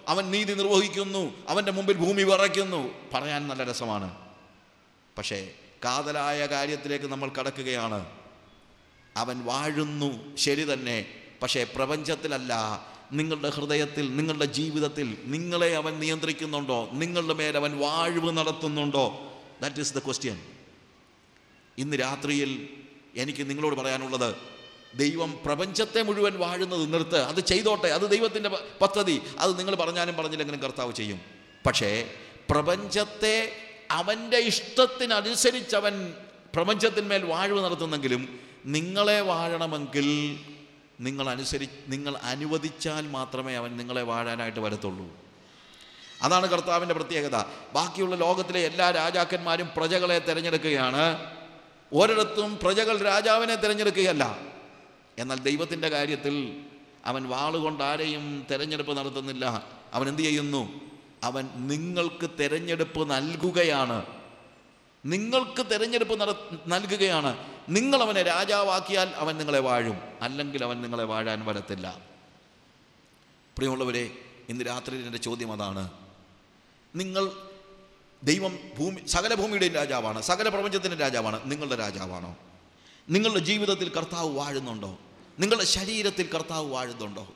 അവൻ നീതി നിർവഹിക്കുന്നു അവൻ്റെ മുമ്പിൽ ഭൂമി വിറയ്ക്കുന്നു പറയാൻ നല്ല രസമാണ് പക്ഷേ കാതലായ കാര്യത്തിലേക്ക് നമ്മൾ കടക്കുകയാണ് അവൻ വാഴുന്നു ശരി തന്നെ പക്ഷേ പ്രപഞ്ചത്തിലല്ല നിങ്ങളുടെ ഹൃദയത്തിൽ നിങ്ങളുടെ ജീവിതത്തിൽ നിങ്ങളെ അവൻ നിയന്ത്രിക്കുന്നുണ്ടോ നിങ്ങളുടെ മേൽ അവൻ വാഴ്വ് നടത്തുന്നുണ്ടോ ദാറ്റ് ഈസ് ദ ക്വസ്റ്റ്യൻ ഇന്ന് രാത്രിയിൽ എനിക്ക് നിങ്ങളോട് പറയാനുള്ളത് ദൈവം പ്രപഞ്ചത്തെ മുഴുവൻ വാഴുന്നത് നിർത്ത് അത് ചെയ്തോട്ടെ അത് ദൈവത്തിൻ്റെ പ- പദ്ധതി അത് നിങ്ങൾ പറഞ്ഞാലും പറഞ്ഞില്ലെങ്കിലും കർത്താവ് ചെയ്യും പക്ഷേ പ്രപഞ്ചത്തെ അവൻ്റെ ഇഷ്ടത്തിനനുസരിച്ച് അവൻ പ്രപഞ്ചത്തിന്മേൽ വാഴ്വ് നടത്തുന്നെങ്കിലും നിങ്ങളെ വാഴണമെങ്കിൽ നിങ്ങൾ അനുസരി നിങ്ങൾ അനുവദിച്ചാൽ മാത്രമേ അവൻ നിങ്ങളെ വാഴാനായിട്ട് വരത്തുള്ളൂ അതാണ് കർത്താവിൻ്റെ പ്രത്യേകത ബാക്കിയുള്ള ലോകത്തിലെ എല്ലാ രാജാക്കന്മാരും പ്രജകളെ തിരഞ്ഞെടുക്കുകയാണ് ഒരിടത്തും പ്രജകൾ രാജാവിനെ തിരഞ്ഞെടുക്കുകയല്ല എന്നാൽ ദൈവത്തിൻ്റെ കാര്യത്തിൽ അവൻ വാളുകൊണ്ട് ആരെയും തിരഞ്ഞെടുപ്പ് നടത്തുന്നില്ല അവൻ എന്ത് ചെയ്യുന്നു അവൻ നിങ്ങൾക്ക് തിരഞ്ഞെടുപ്പ് നൽകുകയാണ് നിങ്ങൾക്ക് തിരഞ്ഞെടുപ്പ് നട നൽകുകയാണ് നിങ്ങൾ അവനെ രാജാവാക്കിയാൽ അവൻ നിങ്ങളെ വാഴും അല്ലെങ്കിൽ അവൻ നിങ്ങളെ വാഴാൻ വരത്തില്ല പ്രിയമുള്ളവരെ ഇന്ന് രാത്രി എൻ്റെ ചോദ്യം അതാണ് നിങ്ങൾ ദൈവം ഭൂമി സകല ഭൂമിയുടെയും രാജാവാണ് സകല പ്രപഞ്ചത്തിൻ്റെ രാജാവാണ് നിങ്ങളുടെ രാജാവാണോ നിങ്ങളുടെ ജീവിതത്തിൽ കർത്താവ് വാഴുന്നുണ്ടോ നിങ്ങളുടെ ശരീരത്തിൽ കർത്താവ് വാഴുന്നുണ്ടോ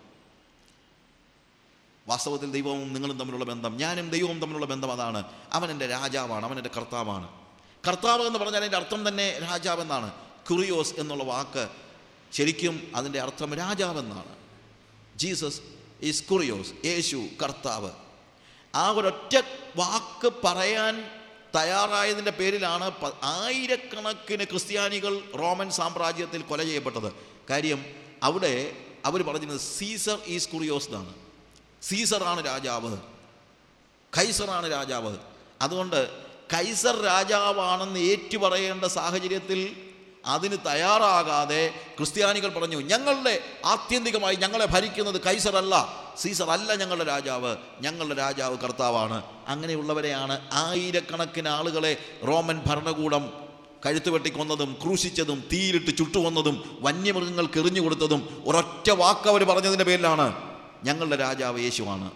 വാസ്തവത്തിൽ ദൈവവും നിങ്ങളും തമ്മിലുള്ള ബന്ധം ഞാനും ദൈവവും തമ്മിലുള്ള ബന്ധം അതാണ് അവൻ എൻ്റെ രാജാവാണ് അവൻ എൻ്റെ കർത്താവാണ് കർത്താവ് എന്ന് പറഞ്ഞാൽ അതിൻ്റെ അർത്ഥം തന്നെ രാജാവെന്നാണ് കുറിയോസ് എന്നുള്ള വാക്ക് ശരിക്കും അതിൻ്റെ അർത്ഥം രാജാവെന്നാണ് ജീസസ് ഈസ് കുറിയോസ് യേശു കർത്താവ് ആ ഒരൊറ്റ വാക്ക് പറയാൻ തയ്യാറായതിൻ്റെ പേരിലാണ് പ- ആയിരക്കണക്കിന് ക്രിസ്ത്യാനികൾ റോമൻ സാമ്രാജ്യത്തിൽ കൊല ചെയ്യപ്പെട്ടത് കാര്യം അവിടെ അവർ പറഞ്ഞിരുന്നത് സീസർ ഈസ് കുറിയോസ് എന്നാണ് സീസറാണ് രാജാവ് കൈസറാണ് രാജാവ് അതുകൊണ്ട് കൈസർ രാജാവാണെന്ന് ഏറ്റുപറയേണ്ട സാഹചര്യത്തിൽ അതിന് തയ്യാറാകാതെ ക്രിസ്ത്യാനികൾ പറഞ്ഞു ഞങ്ങളുടെ ആത്യന്തികമായി ഞങ്ങളെ ഭരിക്കുന്നത് കൈസറല്ല സീസർ അല്ല ഞങ്ങളുടെ രാജാവ് ഞങ്ങളുടെ രാജാവ് കർത്താവാണ് അങ്ങനെയുള്ളവരെയാണ് ആയിരക്കണക്കിന് ആളുകളെ റോമൻ ഭരണകൂടം കഴുത്ത് വെട്ടിക്കൊന്നതും ക്രൂശിച്ചതും തീയിലിട്ട് ചുട്ടുകൊന്നതും വന്യമൃഗങ്ങൾക്ക് എറിഞ്ഞു കൊടുത്തതും ഒരൊറ്റ വാക്ക് അവർ പറഞ്ഞതിൻ്റെ പേരിലാണ് ഞങ്ങളുടെ രാജാവ് യേശുവാണ്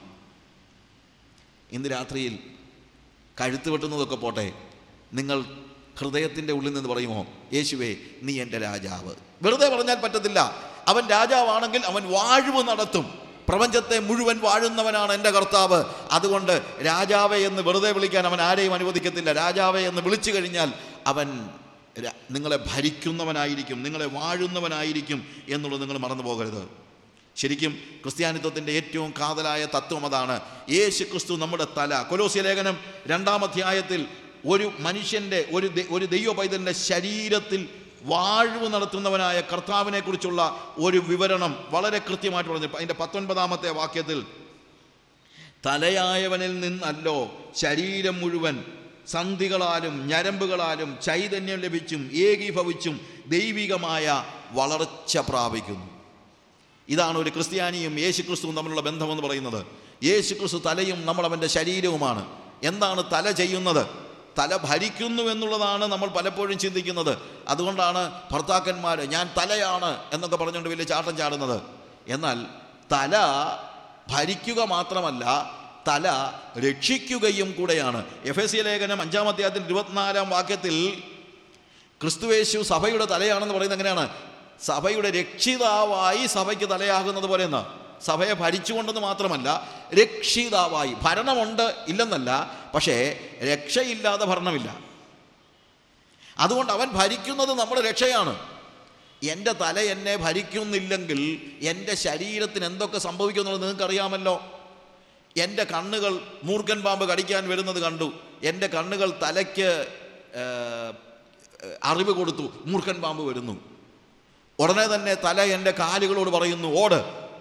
ഇന്ന് രാത്രിയിൽ കഴുത്ത് വെട്ടുന്നതൊക്കെ പോട്ടെ നിങ്ങൾ ഹൃദയത്തിൻ്റെ ഉള്ളിൽ നിന്ന് പറയുമോ യേശുവേ നീ എൻ്റെ രാജാവ് വെറുതെ പറഞ്ഞാൽ പറ്റത്തില്ല അവൻ രാജാവാണെങ്കിൽ അവൻ വാഴ്വ് നടത്തും പ്രപഞ്ചത്തെ മുഴുവൻ വാഴുന്നവനാണ് എൻ്റെ കർത്താവ് അതുകൊണ്ട് രാജാവെ എന്ന് വെറുതെ വിളിക്കാൻ അവൻ ആരെയും അനുവദിക്കത്തില്ല രാജാവെ എന്ന് വിളിച്ചു കഴിഞ്ഞാൽ അവൻ ര- നിങ്ങളെ ഭരിക്കുന്നവനായിരിക്കും നിങ്ങളെ വാഴുന്നവനായിരിക്കും എന്നുള്ളത് നിങ്ങൾ മറന്നു പോകരുത് ശരിക്കും ക്രിസ്ത്യാനിത്വത്തിൻ്റെ ഏറ്റവും കാതലായ തത്വം അതാണ് യേശു ക്രിസ്തു നമ്മുടെ തല കൊലോസ്യ ലേഖനം രണ്ടാം അധ്യായത്തിൽ ഒരു മനുഷ്യൻ്റെ ഒരു ദൈ- ഒരു ദൈവ പൈതലിൻ്റെ ശരീരത്തിൽ വാഴ്വ് നടത്തുന്നവനായ കർത്താവിനെ കുറിച്ചുള്ള ഒരു വിവരണം വളരെ കൃത്യമായിട്ട് പറഞ്ഞു അതിൻ്റെ പത്തൊൻപതാമത്തെ വാക്യത്തിൽ തലയായവനിൽ നിന്നല്ലോ ശരീരം മുഴുവൻ സന്ധികളാലും ഞരമ്പുകളാലും ചൈതന്യം ലഭിച്ചും ഏകീഭവിച്ചും ദൈവികമായ വളർച്ച പ്രാപിക്കുന്നു ഇതാണ് ഒരു ക്രിസ്ത്യാനിയും യേശു ക്രിസ്തുവും തമ്മിലുള്ള ബന്ധമെന്ന് പറയുന്നത് യേശു ക്രിസ്തു തലയും നമ്മൾ അവൻ്റെ ശരീരവുമാണ് എന്താണ് തല ചെയ്യുന്നത് തല ഭരിക്കുന്നു എന്നുള്ളതാണ് നമ്മൾ പലപ്പോഴും ചിന്തിക്കുന്നത് അതുകൊണ്ടാണ് ഭർത്താക്കന്മാർ ഞാൻ തലയാണ് എന്നൊക്കെ പറഞ്ഞുകൊണ്ട് വലിയ ചാട്ടം ചാടുന്നത് എന്നാൽ തല ഭരിക്കുക മാത്രമല്ല തല രക്ഷിക്കുകയും കൂടെയാണ് എഫ് എസ് സി ലേഖനം അഞ്ചാം അധ്യായത്തിൽ ഇരുപത്തിനാലാം വാക്യത്തിൽ ക്രിസ്തുവേശു സഭയുടെ തലയാണെന്ന് പറയുന്നത് എങ്ങനെയാണ് സഭയുടെ രക്ഷിതാവായി സഭയ്ക്ക് തലയാകുന്നത് പോലെ എന്ന് സഭയെ ഭരിച്ചുകൊണ്ടെന്ന് മാത്രമല്ല രക്ഷിതാവായി ഭരണമുണ്ട് ഇല്ലെന്നല്ല പക്ഷേ രക്ഷയില്ലാതെ ഭരണമില്ല അതുകൊണ്ട് അവൻ ഭരിക്കുന്നത് നമ്മുടെ രക്ഷയാണ് എൻ്റെ തല എന്നെ ഭരിക്കുന്നില്ലെങ്കിൽ എൻ്റെ ശരീരത്തിന് എന്തൊക്കെ സംഭവിക്കുന്നുള്ളത് നിങ്ങൾക്കറിയാമല്ലോ എൻ്റെ കണ്ണുകൾ മൂർഖൻ പാമ്പ് കടിക്കാൻ വരുന്നത് കണ്ടു എൻ്റെ കണ്ണുകൾ തലയ്ക്ക് ഏർ, അറിവ് കൊടുത്തു മൂർഖൻ പാമ്പ് വരുന്നു ഉടനെ തന്നെ തല എൻ്റെ കാലുകളോട് പറയുന്നു ഓട്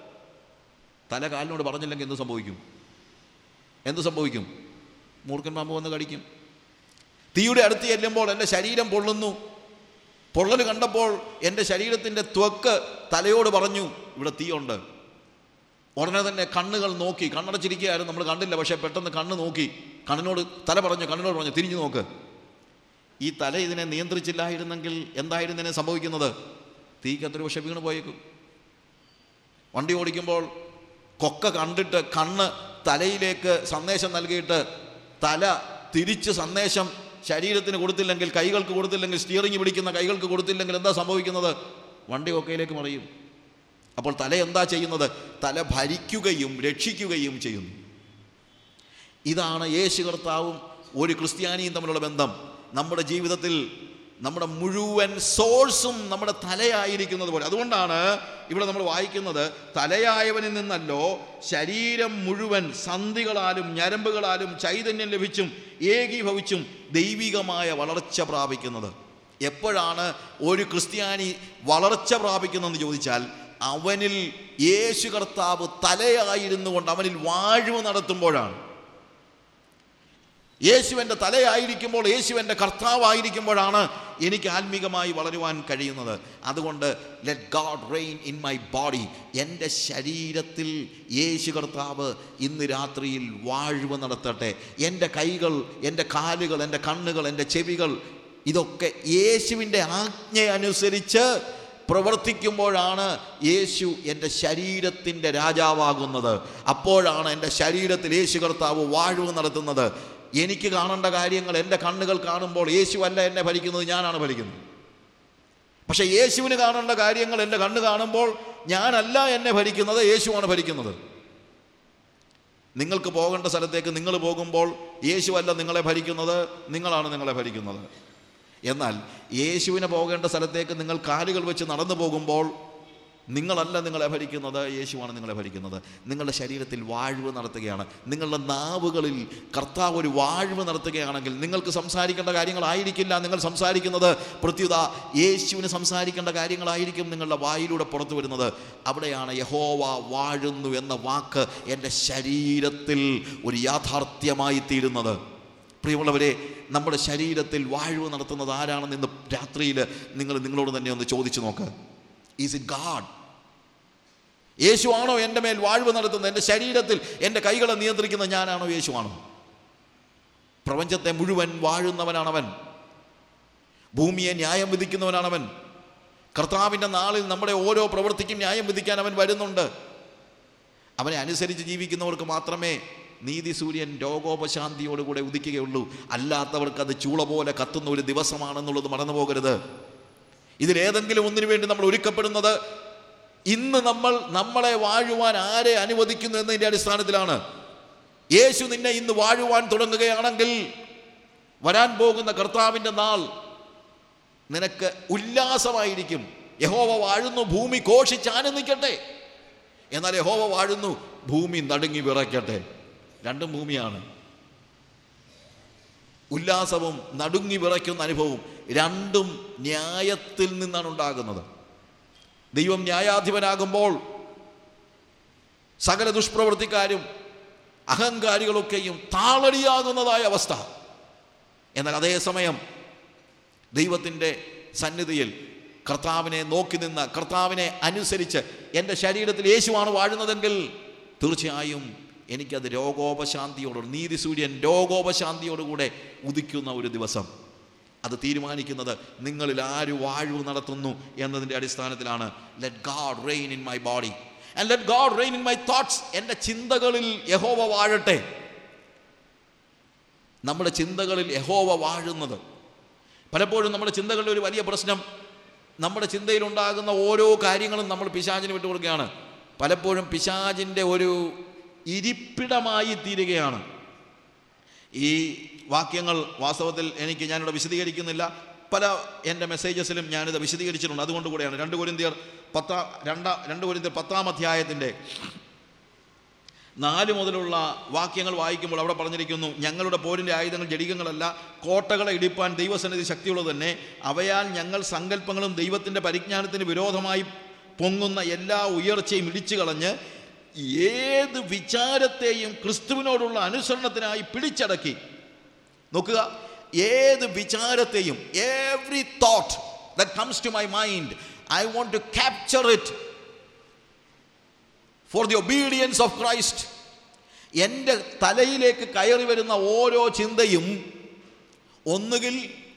തല കാലിനോട് പറഞ്ഞില്ലെങ്കിൽ എന്ത് സംഭവിക്കും എന്ത് സംഭവിക്കും മൂർഖൻ പാമ്പ് വന്ന് കടിക്കും തീയുടെ അടുത്ത് ചെല്ലുമ്പോൾ എൻ്റെ ശരീരം പൊള്ളുന്നു പൊള്ളൽ കണ്ടപ്പോൾ എൻ്റെ ശരീരത്തിൻ്റെ ത്വക്ക് തലയോട് പറഞ്ഞു ഇവിടെ തീയുണ്ട് ഉടനെ തന്നെ കണ്ണുകൾ നോക്കി കണ്ണടച്ചിരിക്കുകയായിരുന്നു നമ്മൾ കണ്ടില്ല പക്ഷേ പെട്ടെന്ന് കണ്ണ് നോക്കി കണ്ണിനോട് തല പറഞ്ഞു കണ്ണിനോട് പറഞ്ഞു തിരിഞ്ഞു നോക്ക് ഈ തല ഇതിനെ നിയന്ത്രിച്ചില്ലായിരുന്നെങ്കിൽ എന്തായിരുന്നു ഇതിനെ സംഭവിക്കുന്നത് തീക്കത്തൊരു പക്ഷെ വീണ് പോയേക്കും വണ്ടി ഓടിക്കുമ്പോൾ കൊക്ക കണ്ടിട്ട് കണ്ണ് തലയിലേക്ക് സന്ദേശം നൽകിയിട്ട് തല തിരിച്ച് സന്ദേശം ശരീരത്തിന് കൊടുത്തില്ലെങ്കിൽ കൈകൾക്ക് കൊടുത്തില്ലെങ്കിൽ സ്റ്റിയറിംഗ് പിടിക്കുന്ന കൈകൾക്ക് കൊടുത്തില്ലെങ്കിൽ എന്താ സംഭവിക്കുന്നത് വണ്ടി ഒക്കയിലേക്ക് മറിയും അപ്പോൾ തല എന്താ ചെയ്യുന്നത് തല ഭരിക്കുകയും രക്ഷിക്കുകയും ചെയ്യുന്നു ഇതാണ് യേശു കർത്താവും ഒരു ക്രിസ്ത്യാനിയും തമ്മിലുള്ള ബന്ധം നമ്മുടെ ജീവിതത്തിൽ നമ്മുടെ മുഴുവൻ സോഴ്സും നമ്മുടെ തലയായിരിക്കുന്നത് പോലെ അതുകൊണ്ടാണ് ഇവിടെ നമ്മൾ വായിക്കുന്നത് തലയായവനിൽ നിന്നല്ലോ ശരീരം മുഴുവൻ സന്ധികളാലും ഞരമ്പുകളാലും ചൈതന്യം ലഭിച്ചും ഏകീഭവിച്ചും ദൈവികമായ വളർച്ച പ്രാപിക്കുന്നത് എപ്പോഴാണ് ഒരു ക്രിസ്ത്യാനി വളർച്ച പ്രാപിക്കുന്നതെന്ന് ചോദിച്ചാൽ അവനിൽ യേശു കർത്താവ് തലയായിരുന്നു കൊണ്ട് അവനിൽ വാഴ്വ് നടത്തുമ്പോഴാണ് യേശു എൻ്റെ തലയായിരിക്കുമ്പോൾ യേശു എൻ്റെ കർത്താവായിരിക്കുമ്പോഴാണ് എനിക്ക് ആത്മീകമായി വളരുവാൻ കഴിയുന്നത് അതുകൊണ്ട് let God reign in my body എൻ്റെ ശരീരത്തിൽ യേശു കർത്താവ് ഇന്ന് രാത്രിയിൽ വാഴ്വ് നടത്തട്ടെ എൻ്റെ കൈകൾ എൻ്റെ കാലുകൾ എൻ്റെ കണ്ണുകൾ എൻ്റെ ചെവികൾ ഇതൊക്കെ യേശുവിൻ്റെ ആജ്ഞ അനുസരിച്ച് പ്രവർത്തിക്കുമ്പോഴാണ് യേശു എൻ്റെ ശരീരത്തിൻ്റെ രാജാവാകുന്നത് അപ്പോഴാണ് എൻ്റെ ശരീരത്തിൽ യേശു കർത്താവ് വാഴ്വ് നടത്തുന്നത് എനിക്ക് കാണേണ്ട കാര്യങ്ങൾ എൻ്റെ കണ്ണുകൾ കാണുമ്പോൾ യേശു അല്ല എന്നെ ഭരിക്കുന്നത് ഞാനാണ് ഭരിക്കുന്നത് പക്ഷേ യേശുവിന് കാണേണ്ട കാര്യങ്ങൾ എൻ്റെ കണ്ണ് കാണുമ്പോൾ ഞാനല്ല എന്നെ ഭരിക്കുന്നത് യേശുവാണ് ഭരിക്കുന്നത് നിങ്ങൾക്ക് പോകേണ്ട സ്ഥലത്തേക്ക് നിങ്ങൾ പോകുമ്പോൾ യേശു അല്ല നിങ്ങളെ ഭരിക്കുന്നത് നിങ്ങളാണ് നിങ്ങളെ ഭരിക്കുന്നത് എന്നാൽ യേശുവിനെ പോകേണ്ട സ്ഥലത്തേക്ക് നിങ്ങൾ കാലുകൾ വെച്ച് നടന്നു പോകുമ്പോൾ നിങ്ങളല്ല നിങ്ങളെ ഭരിക്കുന്നത് യേശുവാണ് നിങ്ങളെ ഭരിക്കുന്നത് നിങ്ങളുടെ ശരീരത്തിൽ വാഴ്വ് നടത്തുകയാണ് നിങ്ങളുടെ നാവുകളിൽ കർത്താവ് ഒരു വാഴ്വ് നടത്തുകയാണെങ്കിൽ നിങ്ങൾക്ക് സംസാരിക്കേണ്ട കാര്യങ്ങളായിരിക്കില്ല നിങ്ങൾ സംസാരിക്കുന്നത് പ്രത്യുത യേശുവിന് സംസാരിക്കേണ്ട കാര്യങ്ങളായിരിക്കും നിങ്ങളുടെ വായിലൂടെ പുറത്തു വരുന്നത് അവിടെയാണ് യഹോവ വാഴുന്നു എന്ന വാക്ക് എൻ്റെ ശരീരത്തിൽ ഒരു യാഥാർത്ഥ്യമായി തീരുന്നത് പ്രിയമുള്ളവരെ നമ്മുടെ ശരീരത്തിൽ വാഴ്വ് നടത്തുന്നത് ആരാണെന്ന് ഇന്ന് രാത്രിയിൽ നിങ്ങൾ നിങ്ങളോട് തന്നെ ഒന്ന് ചോദിച്ചു നോക്ക് ഈസ് ഇറ്റ് ഗാഡ് യേശുവാണോ എൻ്റെ മേൽ വാഴ്വ് നടത്തുന്നത് എൻ്റെ ശരീരത്തിൽ എൻ്റെ കൈകളെ നിയന്ത്രിക്കുന്ന ഞാനാണോ യേശുവാണോ പ്രപഞ്ചത്തെ മുഴുവൻ വാഴുന്നവനാണവൻ ഭൂമിയെ ന്യായം വിധിക്കുന്നവനാണവൻ കർത്താവിൻ്റെ നാളിൽ നമ്മുടെ ഓരോ പ്രവൃത്തിക്കും ന്യായം വിധിക്കാൻ അവൻ വരുന്നുണ്ട് അവനെ അനുസരിച്ച് ജീവിക്കുന്നവർക്ക് മാത്രമേ നീതി സൂര്യൻ രോഗോപശാന്തിയോടുകൂടെ ഉദിക്കുകയുള്ളൂ അല്ലാത്തവർക്ക് അത് ചൂള പോലെ കത്തുന്ന ഒരു ദിവസമാണെന്നുള്ളത് മറന്നു പോകരുത് ഇതിലേതെങ്കിലും ഒന്നിനു വേണ്ടി നമ്മൾ ഒരുക്കപ്പെടുന്നത് ഇന്ന് നമ്മൾ നമ്മളെ വാഴുവാൻ ആരെ അനുവദിക്കുന്നു എന്നതിൻ്റെ അടിസ്ഥാനത്തിലാണ് യേശു നിന്നെ ഇന്ന് വാഴുവാൻ തുടങ്ങുകയാണെങ്കിൽ വരാൻ പോകുന്ന കർത്താവിൻ്റെ നാൾ നിനക്ക് ഉല്ലാസമായിരിക്കും യഹോവ വാഴുന്നു ഭൂമി ഘോഷിച്ചാനന്ദിക്കട്ടെ എന്നാൽ യഹോവ വാഴുന്നു ഭൂമി നടുങ്ങി വിറയ്ക്കട്ടെ രണ്ടും ഭൂമിയാണ് ഉല്ലാസവും നടുങ്ങി വിറയ്ക്കുന്ന അനുഭവവും രണ്ടും ന്യായത്തിൽ നിന്നാണ് ഉണ്ടാകുന്നത് ദൈവം ന്യായാധിപനാകുമ്പോൾ സകല ദുഷ്പ്രവൃത്തിക്കാരും അഹങ്കാരികളൊക്കെയും താളടിയാകുന്നതായ അവസ്ഥ എന്നാൽ അതേസമയം ദൈവത്തിൻ്റെ സന്നിധിയിൽ കർത്താവിനെ നോക്കി നിന്ന കർത്താവിനെ അനുസരിച്ച് എൻ്റെ ശരീരത്തിൽ യേശുവാണ് വാഴുന്നതെങ്കിൽ തീർച്ചയായും എനിക്കത് രോഗോപശാന്തിയോട് നീതി സൂര്യൻ രോഗോപശാന്തിയോടുകൂടെ ഉദിക്കുന്ന ഒരു ദിവസം അത് തീരുമാനിക്കുന്നത് നിങ്ങളിൽ ആര് വാഴ്വ് നടത്തുന്നു എന്നതിൻ്റെ അടിസ്ഥാനത്തിലാണ് let God reign in my body and let God reign in my thoughts എൻ്റെ ചിന്തകളിൽ യഹോവ വാഴട്ടെ നമ്മുടെ ചിന്തകളിൽ യഹോവ വാഴുന്നത് പലപ്പോഴും നമ്മുടെ ചിന്തകളുടെ ഒരു വലിയ പ്രശ്നം നമ്മുടെ ചിന്തയിലുണ്ടാകുന്ന ഓരോ കാര്യങ്ങളും നമ്മൾ പിശാചിന് വിട്ടുകൊടുക്കുകയാണ് പലപ്പോഴും പിശാചിൻ്റെ ഒരു ഇരിപ്പിടമായി തീരുകയാണ് ഈ വാക്യങ്ങൾ വാസ്തവത്തിൽ എനിക്ക് ഞാനിവിടെ വിശദീകരിക്കുന്നില്ല പല എൻ്റെ മെസ്സേജസിലും ഞാനിത് വിശദീകരിച്ചിട്ടുണ്ട് അതുകൊണ്ട് കൂടെയാണ് രണ്ട് കൊരിന്തിയർ പത്താ രണ്ടാം രണ്ട് കൊരിന്തിയർ പത്താം അധ്യായത്തിൻ്റെ നാല് മുതലുള്ള വാക്യങ്ങൾ വായിക്കുമ്പോൾ അവിടെ പറഞ്ഞിരിക്കുന്നു ഞങ്ങളുടെ പോരിൻ്റെ ആയുധങ്ങൾ ജടികങ്ങളല്ല കോട്ടകളെ ഇടിപ്പാൻ ദൈവസന്നിധി ശക്തിയുള്ളത് തന്നെ അവയാൽ ഞങ്ങൾ സങ്കല്പങ്ങളും ദൈവത്തിൻ്റെ പരിജ്ഞാനത്തിന് വിരോധമായി പൊങ്ങുന്ന എല്ലാ ഉയർച്ചയും ഇടിച്ചു കളഞ്ഞ് ഏത് വിചാരത്തെയും ക്രിസ്തുവിനോടുള്ള അനുസരണത്തിനായി പിടിച്ചടക്കി നോക്കുക ഏത് വിചാരത്തെയും every thought that comes to my mind I want to capture it for the obedience of Christ എൻ്റെ തലയിലേക്ക് കയറി വരുന്ന ഓരോ ചിന്തയും ഒന്നുകിൽ